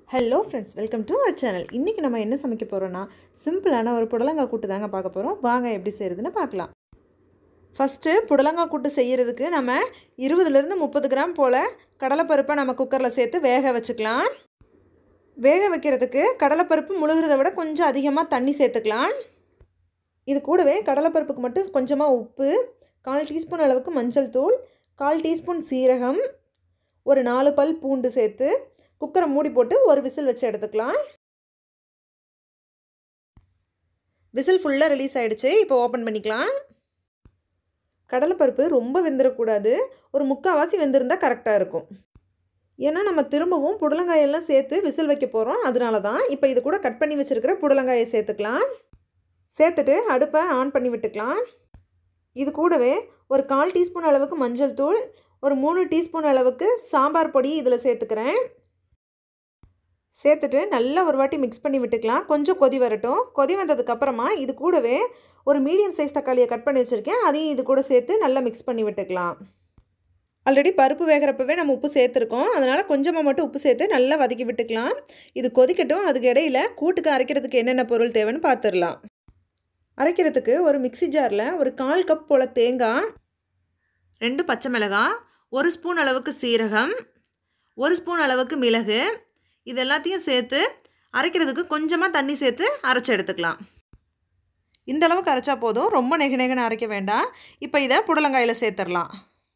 hello friends welcome to our channel இன்றைக்கி நம்ம என்ன சமைக்க போகிறோன்னா சிம்பிளான ஒரு புடலங்காய் கூட்டு தாங்க பார்க்க போகிறோம் வாங்க எப்படி செய்கிறதுன்னு பார்க்கலாம் ஃபஸ்ட்டு புடலங்காய் கூட்டு செய்கிறதுக்கு நம்ம இருபதுலேருந்து முப்பது கிராம் போல் கடலைப்பருப்பை நம்ம குக்கரில் சேர்த்து வேக வச்சுக்கலாம் வேக வைக்கிறதுக்கு கடலைப்பருப்பு முழுகிறத விட கொஞ்சம் அதிகமாக தண்ணி சேர்த்துக்கலாம் இது கூடவே கடலைப்பருப்புக்கு மட்டும் கொஞ்சமாக உப்பு கால் டீஸ்பூன் அளவுக்கு மஞ்சள் தூள் கால் டீஸ்பூன் சீரகம் ஒரு நாலு பல் பூண்டு சேர்த்து குக்கரை மூடி போட்டு ஒரு விசில் வச்சு எடுத்துக்கலாம் விசில் ஃபுல்லாக ரிலீஸ் ஆகிடுச்சு இப்போ ஓப்பன் பண்ணிக்கலாம் கடலைப்பருப்பு ரொம்ப வெந்துடக்கூடாது ஒரு முக்கால்வாசி வெந்திருந்தால் கரெக்டாக இருக்கும் ஏன்னா நம்ம திரும்பவும் புடலங்காயெல்லாம் சேர்த்து விசில் வைக்க போகிறோம் அதனால தான் இப்போ இது கூட கட் பண்ணி வச்சுருக்கிற புடலங்காயை சேர்த்துக்கலாம் சேர்த்துட்டு அடுப்பை ஆன் பண்ணி விட்டுக்கலாம் இது கூடவே ஒரு கால் டீஸ்பூன் அளவுக்கு மஞ்சள் தூள் ஒரு மூணு டீஸ்பூன் அளவுக்கு சாம்பார் பொடி இதில் சேர்த்துக்கிறேன் சேர்த்துட்டு நல்லா ஒரு வாட்டி மிக்ஸ் பண்ணி விட்டுக்கலாம் கொஞ்சம் கொதி வரட்டும் கொதி வந்ததுக்கப்புறமா இது கூடவே ஒரு மீடியம் சைஸ் தக்காளியை கட் பண்ணி வச்சுருக்கேன் அதையும் இது கூட சேர்த்து நல்லா மிக்ஸ் பண்ணி விட்டுக்கலாம் ஆல்ரெடி பருப்பு வேகிறப்பவே நம்ம உப்பு சேர்த்துருக்கோம் அதனால் கொஞ்சமாக மட்டும் உப்பு சேர்த்து நல்லா வதக்கி விட்டுக்கலாம் இது கொதிக்கட்டும் அதுக்கு இடையில் கூட்டுக்கு அரைக்கிறதுக்கு என்னென்ன பொருள் தேவைன்னு பார்த்துடலாம் அரைக்கிறதுக்கு ஒரு மிக்சி ஜாரில் ஒரு கால் கப் போல் தேங்காய் ரெண்டு பச்சை மிளகாய் ஒரு ஸ்பூன் அளவுக்கு சீரகம் ஒரு ஸ்பூன் அளவுக்கு மிளகு இது எல்லாத்தையும் சேர்த்து அரைக்கிறதுக்கு கொஞ்சமாக தண்ணி சேர்த்து அரைச்சி எடுத்துக்கலாம் இந்த அளவுக்கு அரைச்சா போதும் ரொம்ப நெக நெகன்னு அரைக்க வேண்டாம் இப்போ இதை புடலங்காயில் சேர்த்துடலாம்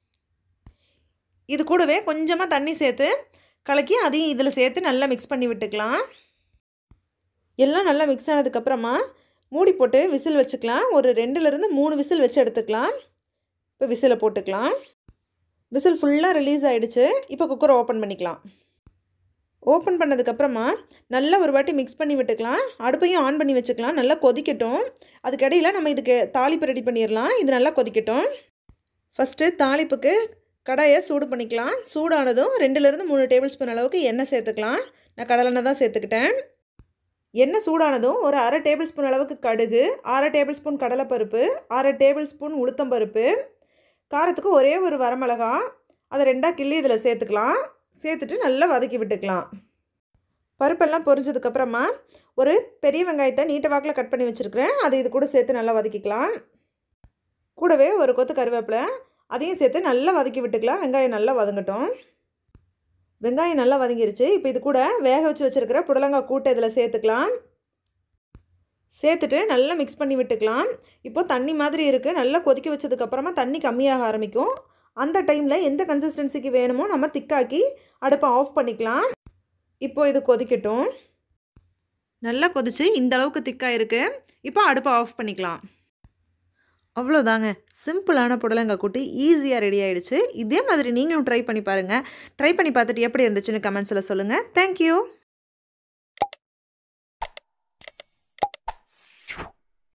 இது கூடவே கொஞ்சமாக தண்ணி சேர்த்து கலக்கி அதையும் இதில் சேர்த்து நல்லா மிக்ஸ் பண்ணி விட்டுக்கலாம் எல்லாம் நல்லா மிக்ஸ் ஆனதுக்கப்புறமா மூடி போட்டு விசில் வச்சுக்கலாம் ஒரு ரெண்டுலேருந்து மூணு விசில் வச்சு எடுத்துக்கலாம் இப்போ விசிலை போட்டுக்கலாம் விசில் ஃபுல்லாக ரிலீஸ் ஆகிடுச்சு இப்போ குக்கரை ஓப்பன் பண்ணிக்கலாம் ஓப்பன் பண்ணதுக்கப்புறமா நல்லா ஒரு வாட்டி மிக்ஸ் பண்ணி விட்டுக்கலாம் அடுப்பையும் ஆன் பண்ணி வச்சுக்கலாம் நல்லா கொதிக்கட்டும் அதுக்கடையில் நம்ம இதுக்கு தாளிப்பு ரெடி பண்ணிடலாம் இது நல்லா கொதிக்கட்டும் ஃபஸ்ட்டு தாளிப்புக்கு கடாயை சூடு பண்ணிக்கலாம் சூடானதும் ரெண்டுலேருந்து மூணு டேபிள் ஸ்பூன் அளவுக்கு எண்ணெய் சேர்த்துக்கலாம் நான் கடலெண்ணெய் தான் சேர்த்துக்கிட்டேன் எண்ணெய் சூடானதும் ஒரு அரை டேபிள் ஸ்பூன் அளவுக்கு கடுகு அரை டேபிள் ஸ்பூன் கடலைப்பருப்பு அரை டேபிள் ஸ்பூன் உளுத்தம்பருப்பு காரத்துக்கு ஒரே ஒரு வரமிளகா அதை ரெண்டாக கிள்ளி இதில் சேர்த்துக்கலாம் சேர்த்துட்டு நல்லா வதக்கி விட்டுக்கலாம் பருப்பெல்லாம் பொரிஞ்சதுக்கப்புறமா ஒரு பெரிய வெங்காயத்தை நீட்ட வாக்கில் கட் பண்ணி வச்சுருக்கிறேன் அதை இது கூட சேர்த்து நல்லா வதக்கிக்கலாம் கூடவே ஒரு கொத்து கருவேப்பிலை அதையும் சேர்த்து நல்லா வதக்கி விட்டுக்கலாம் வெங்காயம் நல்லா வதங்கட்டும் வெங்காயம் நல்லா வதங்கிருச்சு இப்போ இது கூட வேக வச்சு வச்சுருக்கிற புடலங்காய் கூட்டை இதில் சேர்த்துக்கலாம் சேர்த்துட்டு நல்லா மிக்ஸ் பண்ணி விட்டுக்கலாம் இப்போது தண்ணி மாதிரி இருக்குது நல்லா கொதிக்க வச்சதுக்கப்புறமா தண்ணி கம்மியாக ஆரம்பிக்கும் அந்த டைமில் எந்த கன்சிஸ்டன்சிக்கு வேணுமோ நம்ம திக்காக்கி அடுப்பை ஆஃப் பண்ணிக்கலாம் இப்போ இது கொதிக்கட்டும் நல்லா கொதிச்சு இந்த அளவுக்கு திக்காக இருக்குது இப்போ அடுப்பை ஆஃப் பண்ணிக்கலாம் அவ்வளோதாங்க சிம்பிளான புடலங்காய் கூட்டு ஈஸியாக ரெடி ஆகிடுச்சு இதே மாதிரி நீங்களும் ட்ரை பண்ணி பாருங்கள் ட்ரை பண்ணி பார்த்துட்டு எப்படி இருந்துச்சுன்னு கமெண்ட்ஸில் சொல்லுங்கள் தேங்க்யூ